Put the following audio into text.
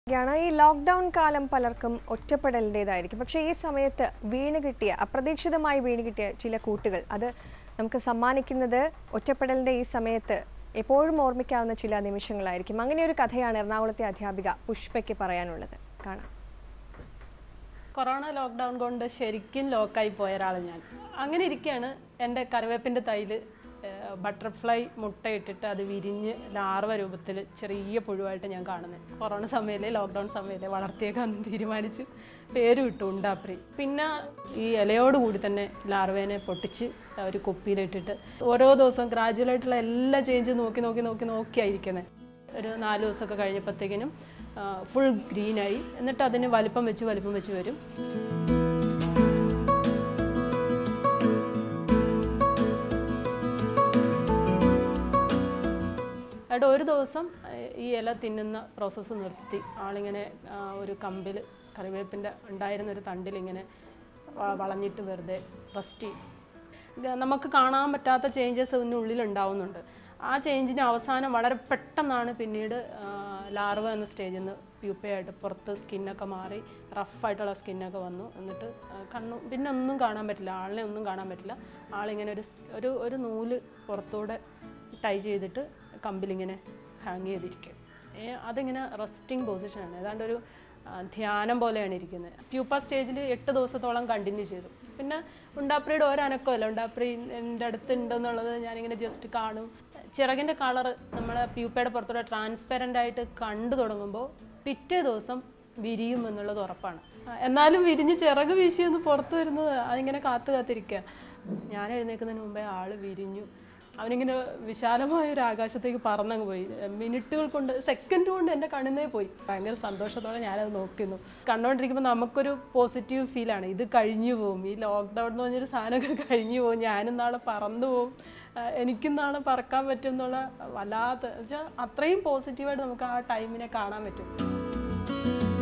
യാണ് ഈ ലോക്ക്ഡൗൺ കാലം പലർക്കും ഒറ്റപ്പെടലിൻ്റെതായിരിക്കും പക്ഷേ ഈ സമയത്ത് വീണ് കിട്ടിയ അപ്രതീക്ഷിതമായി വീണ് കിട്ടിയ ചില കൂട്ടുകൾ അത് നമുക്ക് സമ്മാനിക്കുന്നത് ഒറ്റപ്പെടലിൻ്റെ ഈ സമയത്ത് എപ്പോഴും ഓർമ്മിക്കാവുന്ന ചില നിമിഷങ്ങളായിരിക്കും അങ്ങനെ ഒരു കഥയാണ് എറണാകുളത്തെ അധ്യാപിക പുഷ്പയ്ക്ക് പറയാനുള്ളത് കാണാം കൊറോണ ലോക്ക്ഡൗൺ കൊണ്ട് ശരിക്കും ലോക്കായി പോയ ഒരാളാണ് ഞാൻ അങ്ങനെ ഇരിക്കുകയാണ് എൻ്റെ കറിവേപ്പിൻ്റെ തൈല് ബട്ടർഫ്ലൈ മുട്ടയിട്ടിട്ട് അത് വിരിഞ്ഞ് ലാർവ രൂപത്തിൽ ചെറിയ പുഴുവായിട്ട് ഞാൻ കാണുന്നത് കൊറോണ സമയത്ത് ലോക്ക്ഡൗൺ സമയത്ത് വളർത്തിയേക്കാന്ന് തീരുമാനിച്ച് പേര് വിട്ടു ഉണ്ടാപ്രി പിന്നെ ഈ ഇലയോട് കൂടി തന്നെ ലാർവേനെ പൊട്ടിച്ച് ഒരു കുപ്പിയിലിട്ടിട്ട് ഓരോ ദിവസവും ഗ്രാജുവലായിട്ടുള്ള എല്ലാ ചേഞ്ചും നോക്കി നോക്കി നോക്കി നോക്കിയായിരിക്കുന്നത് ഒരു നാല് ദിവസമൊക്കെ കഴിഞ്ഞപ്പോഴത്തേക്കിനും ഫുൾ ഗ്രീനായി എന്നിട്ട് അതിന് വലിപ്പം വെച്ച് വലിപ്പം വെച്ച് വരും എന്നിട്ട് ഒരു ദിവസം ഏഹ്, ഈ ഇല തിന്നുന്ന പ്രോസസ്സ് നിർത്തി ആളിങ്ങനെ ആ, ഒരു കമ്പിൽ കറിവേപ്പിൻ്റെ ഉണ്ടായിരുന്ന ഒരു തണ്ടിൽ ഇങ്ങനെ വ- വളഞ്ഞിട്ട് വെറുതെ റെസ്റ്റ് ചെയ്യും ഗ- നമുക്ക് കാണാൻ പറ്റാത്ത ചേഞ്ചസ് ഇതിനുള്ളിൽ ഉണ്ടാവുന്നുണ്ട് ആ ചേഞ്ചിന് അവസാനം വളരെ പെട്ടെന്നാണ് പിന്നീട് ലാർവ എന്ന സ്റ്റേജിൽ നിന്ന് പ്യൂപ്പയായിട്ട് പുറത്ത് സ്കിന്നൊക്കെ മാറി റഫായിട്ടുള്ള സ്കിന്നൊക്കെ വന്നു എന്നിട്ട് ആ, കണ്ണു പിന്നെ ഒന്നും കാണാൻ പറ്റില്ല ആളിനെ ഒന്നും കാണാൻ പറ്റില്ല ആളിങ്ങനെ ഒരു സ്- ഒരു ഒരു നൂല് പുറത്തൂടെ ടൈ ചെയ്തിട്ട് കമ്പിലിങ്ങനെ ഹാങ് ചെയ്തിരിക്കും ഏ, അതിങ്ങനെ റെസ്റ്റിംഗ് പൊസിഷനാണ് ഏതാണ്ട് ഒരു ആ, ധ്യാനം പോലെയാണ് ഇരിക്കുന്നത് പ്യൂപ്പ സ്റ്റേജിൽ എട്ട് ദിവസത്തോളം കണ്ടിന്യൂ ചെയ്തു പിന്നെ ഉണ്ടാപ്രിയുടെ ഒരനക്കമല്ല ഉണ്ടാപ്രി എൻ്റെ അടുത്ത് ഉണ്ടെന്നുള്ളത് ഞാനിങ്ങനെ ജസ്റ്റ് കാണും ചിറകിൻ്റെ കളറ് നമ്മളെ പ്യൂപ്പയുടെ പുറത്തൂടെ ട്രാൻസ്പെറൻ്റ് ആയിട്ട് കണ്ടു തുടങ്ങുമ്പോൾ പിറ്റേ ദിവസം വിരിയും എന്നുള്ളത് ഉറപ്പാണ് ആ, എന്നാലും വിരിഞ്ഞ് ചിറക് വീശിയൊന്ന് പുറത്ത് വരുന്നത് അതിങ്ങനെ കാത്തു കാത്തിരിക്കുക ഞാൻ എഴുന്നേൽക്കുന്നതിന് മുമ്പേ ആള് വിരിഞ്ഞു അവനിങ്ങനെ വിശാലമായ ഒരു ആകാശത്തേക്ക് പറന്നങ്ങ് പോയി മിനിറ്റുകൾ കൊണ്ട് സെക്കൻഡ് കൊണ്ട് എൻ്റെ കണ്ണിന്നേ പോയി ഭയങ്കര സന്തോഷത്തോടെ ഞാനത് നോക്കുന്നു കണ്ടുകൊണ്ടിരിക്കുമ്പോൾ നമുക്കൊരു പോസിറ്റീവ് ഫീലാണ് ഇത് കഴിഞ്ഞു പോകും ഈ ലോക്ക്ഡൗൺ എന്ന് പറഞ്ഞൊരു സാധനമൊക്കെ കഴിഞ്ഞു പോകും ഞാനും നാളെ പറന്നു പോകും ആ, എനിക്കും നാളെ പറക്കാൻ പറ്റും എന്നുള്ള വല്ലാത്ത വെച്ചാൽ അത്രയും പോസിറ്റീവായിട്ട് നമുക്ക് ആ ടൈമിനെ കാണാൻ പറ്റും